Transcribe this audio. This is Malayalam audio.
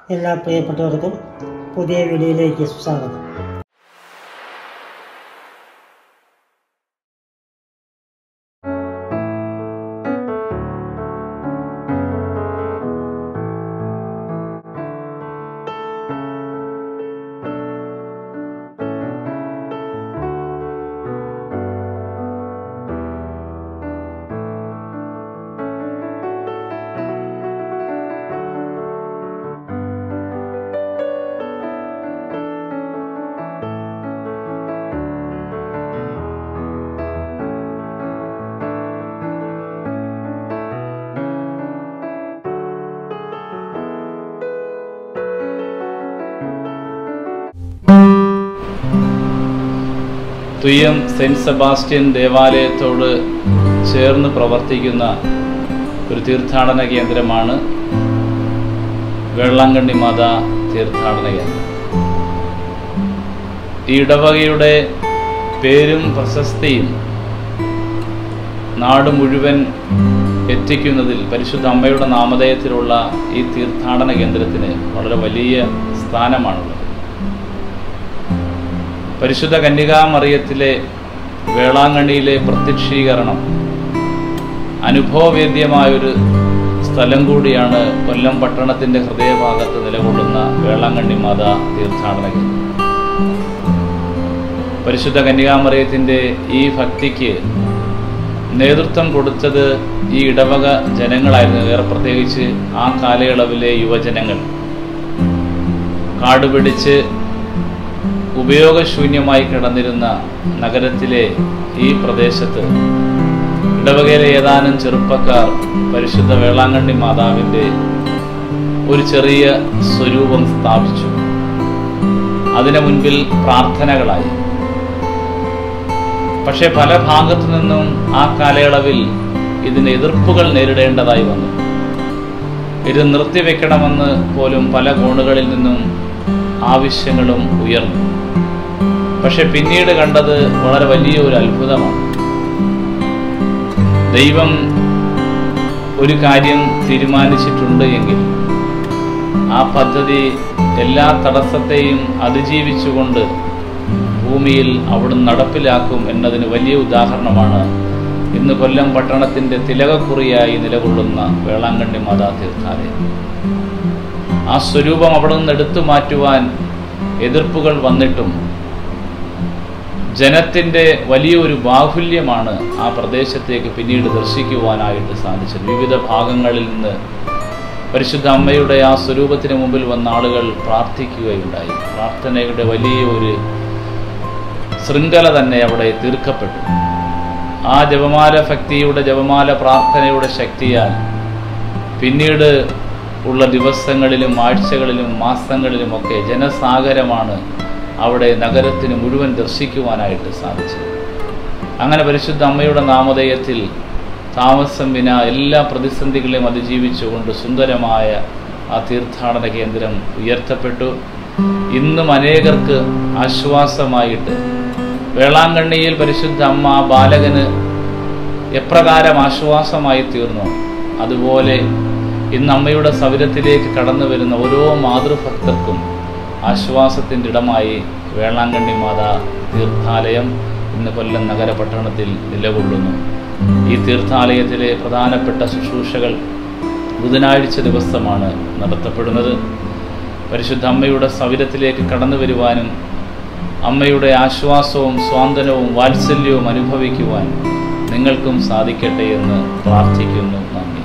എല്ലാ പ്രിയപ്പെട്ടവർക്കും പുതിയ വീഡിയോയിലേക്ക് സ്വാഗതം തുയ്യം സെൻറ്റ് സെബാസ്റ്റ്യൻ ദേവാലയത്തോട് ചേർന്ന് പ്രവർത്തിക്കുന്ന ഒരു തീർത്ഥാടന കേന്ദ്രമാണ് വെള്ളാങ്കണ്ണി മാത തീർത്ഥാടന കേന്ദ്രം ഈ ഇടവകയുടെ പേരും പ്രശസ്തിയും നാട് മുഴുവൻ എത്തിക്കുന്നതിൽ പരിശുദ്ധ അമ്മയുടെ നാമധേയത്തിലുള്ള ഈ തീർത്ഥാടന കേന്ദ്രത്തിന് വളരെ വലിയ സ്ഥാനമാണുള്ളത് പരിശുദ്ധ കന്യകാമറിയത്തിലെ വേളാങ്കണ്ണിയിലെ പ്രത്യക്ഷീകരണം അനുഭവവേദ്യമായൊരു സ്ഥലം കൂടിയാണ് കൊല്ലം പട്ടണത്തിൻ്റെ ഹൃദയഭാഗത്ത് നിലകൊള്ളുന്ന വേളാങ്കണ്ണി മാത തീർത്ഥാടന കേന്ദ്രം പരിശുദ്ധ കന്യകാമറിയത്തിൻ്റെ ഈ ഭക്തിക്ക് നേതൃത്വം കൊടുത്തത് ഈ ഇടവക ജനങ്ങളായിരുന്നു ഏറെ പ്രത്യേകിച്ച് ആ കാലയളവിലെ യുവജനങ്ങൾ കാടുപിടിച്ച് ഉപയോഗശൂന്യമായി കിടന്നിരുന്ന നഗരത്തിലെ ഈ പ്രദേശത്ത് ഇടവകയിലെ ഏതാനും ചെറുപ്പക്കാർ പരിശുദ്ധ വേളാങ്കണ്ണി മാതാവിൻ്റെ ഒരു ചെറിയ സ്വരൂപം സ്ഥാപിച്ചു അതിനു മുൻപിൽ പ്രാർത്ഥനകളായി പക്ഷെ പല ഭാഗത്തു നിന്നും ആ കാലയളവിൽ ഇതിന് എതിർപ്പുകൾ നേരിടേണ്ടതായി വന്നു ഇത് നിർത്തിവെക്കണമെന്ന് പോലും പല കോണുകളിൽ നിന്നും ആവശ്യങ്ങളും ഉയർന്നു പക്ഷെ പിന്നീട് കണ്ടത് വളരെ വലിയ ഒരു അത്ഭുതമാണ് ദൈവം ഒരു കാര്യം തീരുമാനിച്ചിട്ടുണ്ട് എങ്കിൽ ആ പദ്ധതി എല്ലാ തടസ്സത്തെയും അതിജീവിച്ചുകൊണ്ട് ഭൂമിയിൽ അവിടുന്ന് നടപ്പിലാക്കും എന്നതിന് വലിയ ഉദാഹരണമാണ് ഇന്ന് കൊല്ലം പട്ടണത്തിൻ്റെ തിലകക്കുറിയായി നിലകൊള്ളുന്ന വേളാങ്കണ്ണി മാതാ തീർത്ഥാലയം ആ സ്വരൂപം അവിടെ നിന്ന് എടുത്തു മാറ്റുവാൻ എതിർപ്പുകൾ വന്നിട്ടും ജനത്തിൻ്റെ വലിയൊരു ബാഹുല്യമാണ് ആ പ്രദേശത്തേക്ക് പിന്നീട് ദർശിക്കുവാനായിട്ട് സാധിച്ചത് വിവിധ ഭാഗങ്ങളിൽ നിന്ന് പരിശുദ്ധ അമ്മയുടെ ആ സ്വരൂപത്തിന് മുമ്പിൽ വന്ന ആളുകൾ പ്രാർത്ഥിക്കുകയുണ്ടായി പ്രാർത്ഥനയുടെ വലിയ ഒരു ശൃംഖല തന്നെ അവിടെ തീർക്കപ്പെട്ടു ആ ജപമാല ഭക്തിയുടെ ജപമാല പ്രാർത്ഥനയുടെ ശക്തിയാൽ പിന്നീട് ഉള്ള ദിവസങ്ങളിലും ആഴ്ചകളിലും മാസങ്ങളിലുമൊക്കെ ജനസാഗരമാണ് അവിടെ നഗരത്തിന് മുഴുവൻ ദർശിക്കുവാനായിട്ട് സാധിച്ചത് അങ്ങനെ പരിശുദ്ധ അമ്മയുടെ നാമധേയത്തിൽ താമസം വിന എല്ലാ പ്രതിസന്ധികളെയും അതിജീവിച്ചുകൊണ്ട് സുന്ദരമായ ആ തീർത്ഥാടന കേന്ദ്രം ഉയർത്തപ്പെട്ടു ഇന്നും അനേകർക്ക് ആശ്വാസമായിട്ട് വേളാങ്കണ്ണിയിൽ പരിശുദ്ധ അമ്മ ആ ബാലകന് എപ്രകാരം ആശ്വാസമായി തീർന്നു അതുപോലെ ഇന്ന് അമ്മയുടെ സൗരത്തിലേക്ക് കടന്നു വരുന്ന ഓരോ മാതൃഭക്തർക്കും ആശ്വാസത്തിൻ്റെ ഇടമായി വേളാങ്കണ്ണി മാതാ തീർത്ഥാലയം ഇന്ന് കൊല്ലം നഗരപട്ടണത്തിൽ നിലകൊള്ളുന്നു ഈ തീർത്ഥാലയത്തിലെ പ്രധാനപ്പെട്ട ശുശ്രൂഷകൾ ബുധനാഴ്ച ദിവസമാണ് നടത്തപ്പെടുന്നത് പരിശുദ്ധ അമ്മയുടെ സൗരത്തിലേക്ക് കടന്നു വരുവാനും അമ്മയുടെ ആശ്വാസവും സ്വാന്തനവും വാത്സല്യവും അനുഭവിക്കുവാൻ നിങ്ങൾക്കും സാധിക്കട്ടെ എന്ന് പ്രാർത്ഥിക്കുന്നു നന്ദി